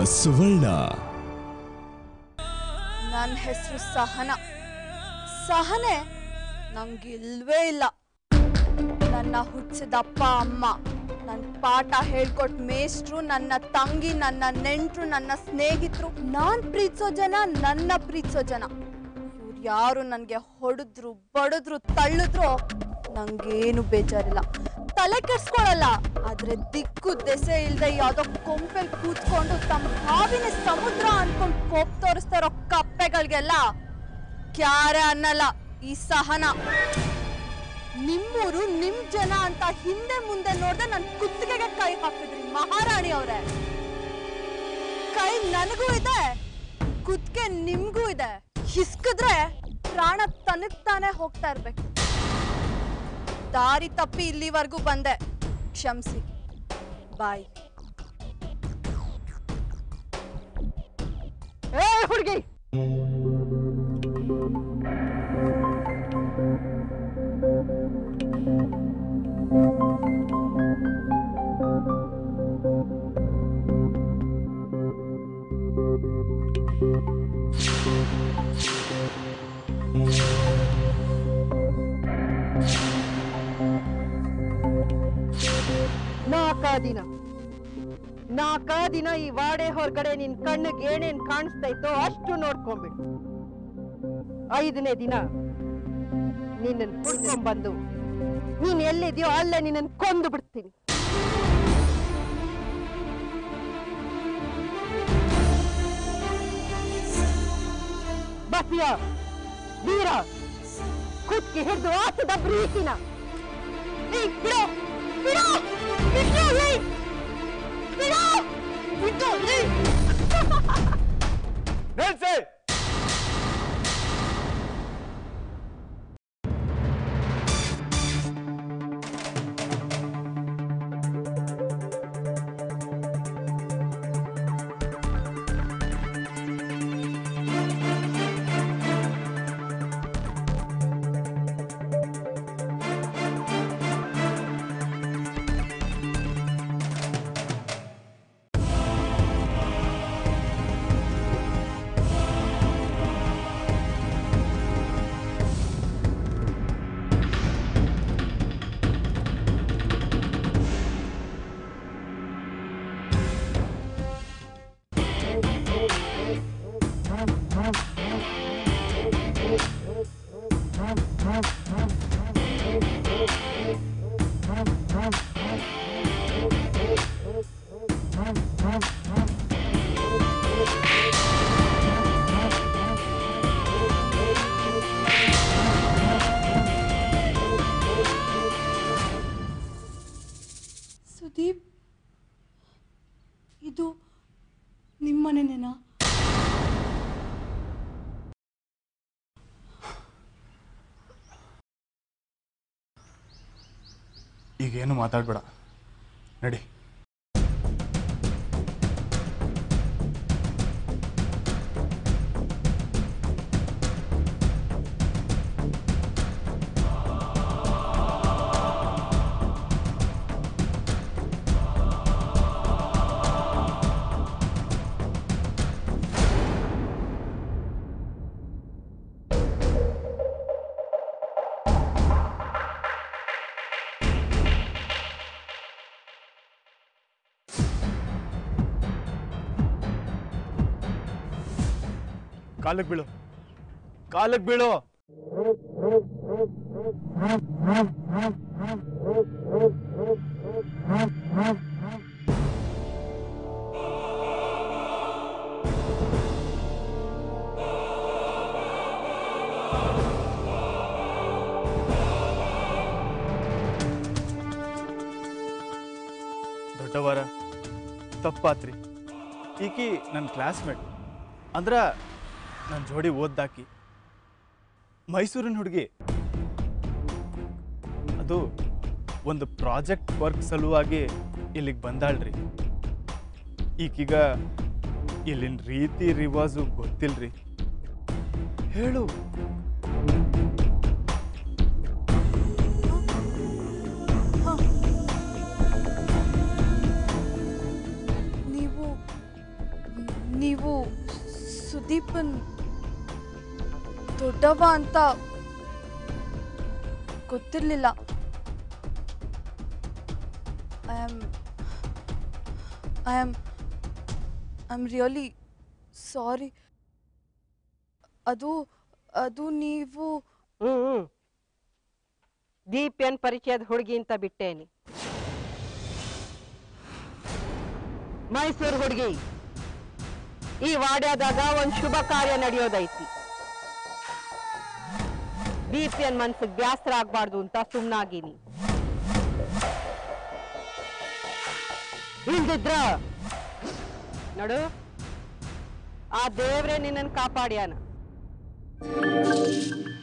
ಸುವರ್ಣ ನನ್ನ ಹೆಸರು ಸಹನ ಸಹನೆ ನಂಗಿಲ್ವೇ ಇಲ್ಲ ನನ್ನ ಹುಟ್ಟಿಸಿದ ಅಪ್ಪ ಅಮ್ಮ ನನ್ನ ಪಾಠ ಹೇಳ್ಕೊಟ್ ಮೇಷ್ಟ್ರು ನನ್ನ ತಂಗಿ ನನ್ನ ನೆಂಟ್ರು ನನ್ನ ಸ್ನೇಹಿತರು ನಾನ್ ಪ್ರೀತಿಸೋ ಜನ ನನ್ನ ಪ್ರೀತಿಸೋ ಜನ ಇವ್ರು ಯಾರು ನನಗೆ ಹೊಡೆದ್ರು ಬಡಿದ್ರು ತಳ್ಳಿದ್ರು ನಂಗೇನು ಬೇಜಾರಿಲ್ಲ ತಲೆ ಕೆಡ್ಸ್ಕೊಳಲ್ಲ ಆದ್ರೆ ದಿಕ್ಕು ದೆಸೆ ಇಲ್ದೆ ಯಾವ್ದೋ ಕೊಂಪೆಲ್ ಕೂತ್ಕೊಂಡು ತಮ್ಮ ಹಾವಿನ ಸಮುದ್ರ ಅನ್ಕೊಂಡ್ ಕೋಪ್ ತೋರಿಸ್ತಾ ಇರೋ ಕಪ್ಪೆಗಳಿಗೆಲ್ಲ ಕ್ಯಾರೆ ಅನ್ನಲ್ಲ ಈ ಸಹನ ನಿಮ್ಮೂರು ನಿಮ್ ಜನ ಅಂತ ಹಿಂದೆ ಮುಂದೆ ನೋಡ್ದೆ ನನ್ ಕುತ್ತಿಗೆಗೆ ಕೈ ಹಾಕಿದ್ರಿ ಮಹಾರಾಣಿ ಅವ್ರೆ ಕೈ ನನಗೂ ಇದೆ ಕುತ್ತಿಗೆ ನಿಮ್ಗೂ ಇದೆ ಹಿಸ್ಕಿದ್ರೆ ಪ್ರಾಣ ತನಗ್ ತಾನೇ ಹೋಗ್ತಾ ಇರ್ಬೇಕು ದಾರಿ ತಪ್ಪಿ ಇಲ್ಲಿವರೆಗೂ ಬಂದೆ ಕ್ಷಮಿಸಿ ಬಾಯ್ ಏ ಹುಡುಗಿ ನಾಲ್ಕ ದಿನ ನಾಲ್ಕ ದಿನ ಈ ವಾಡೆ ಹೊರಗಡೆ ನಿನ್ ಕಣ್ಣಿಗೆ ಏನೇನ್ ಕಾಣಿಸ್ತೈತೋ ಅಷ್ಟು ನೋಡ್ಕೊಂಬಿಡು ಐದನೇ ದಿನ ನಿನ್ನನ್ ಹುಡ್ಕೊಂಡ್ಬಂದು ನೀನ್ ಎಲ್ಲಿದ್ಯೋ ಅಲ್ಲೇ ನಿನ್ನನ್ ಕೊಂದು ಬಿಡ್ತೀನಿ ಬಸಿಯ ವೀರ ಕುತ್ಕಿ ಹಿಡಿದು ಆಸದ ಪ್ರೀತಿನ ಏಯ್, ಬಿಡು ಬಿಡು ಬಿಡು ಏಯ್! ಬಿಡು ಬಿಡು ಏಯ್! ನಿಲ್ಸಿ ಸುದೀಪ್ ಇದು ನಿಮ್ಮನೆನೇನಾ ಈಗೇನು ಮಾತಾಡ್ಬೇಡ ನಡಿ ಕಾಲಕ್ಕೆ ಬೀಳು ಕಾಲಕ್ಕೆ ಬೀಳು ದೊಡ್ಡವರ ತಪ್ಪಾತ್ರಿ ಈಕಿ ನನ್ನ ಕ್ಲಾಸ್ಮೇಟ್ ಅಂದ್ರ ನನ್ನ ಜೋಡಿ ಓದ್ದಾಕಿ ಮೈಸೂರಿನ ಹುಡುಗಿ ಅದು ಒಂದು ಪ್ರಾಜೆಕ್ಟ್ ವರ್ಕ್ ಸಲುವಾಗಿ ಇಲ್ಲಿಗೆ ಬಂದಾಳ್ರಿ ಈಕೀಗ ಇಲ್ಲಿನ ರೀತಿ ರಿವಾಜು ಗೊತ್ತಿಲ್ರಿ ಹೇಳು ನೀವು ದೀಪನ್ ದೊಡ್ಡವ ಅಂತ ಗೊತ್ತಿರ್ಲಿಲ್ಲ I am I am I am really sorry ಅದು ಅದು ನೀವು ಹ್ಮ್ ಹ್ಮ್ ದೀಪ್ಯನ್ ಪರಿಚಯದ ಹುಡುಗಿ ಅಂತ ಬಿಟ್ಟೇನಿ ಮೈಸೂರು ಹುಡುಗಿ ಈ ವಾಡ್ಯಾದಾಗ ಒಂದ್ ಶುಭ ಕಾರ್ಯ ನಡೆಯೋದೈತಿ ದೀಪ್ಯನ್ ಮನ್ಸಿಗೆ ಬ್ಯಾಸರ ಆಗ್ಬಾರ್ದು ಅಂತ ಸುಮ್ನಾಗೀನಿ ಇಲ್ದಿದ್ರ ನಡು ಆ ದೇವ್ರೆ ನಿನ್ನನ್ ಕಾಪಾಡ್ಯಾನ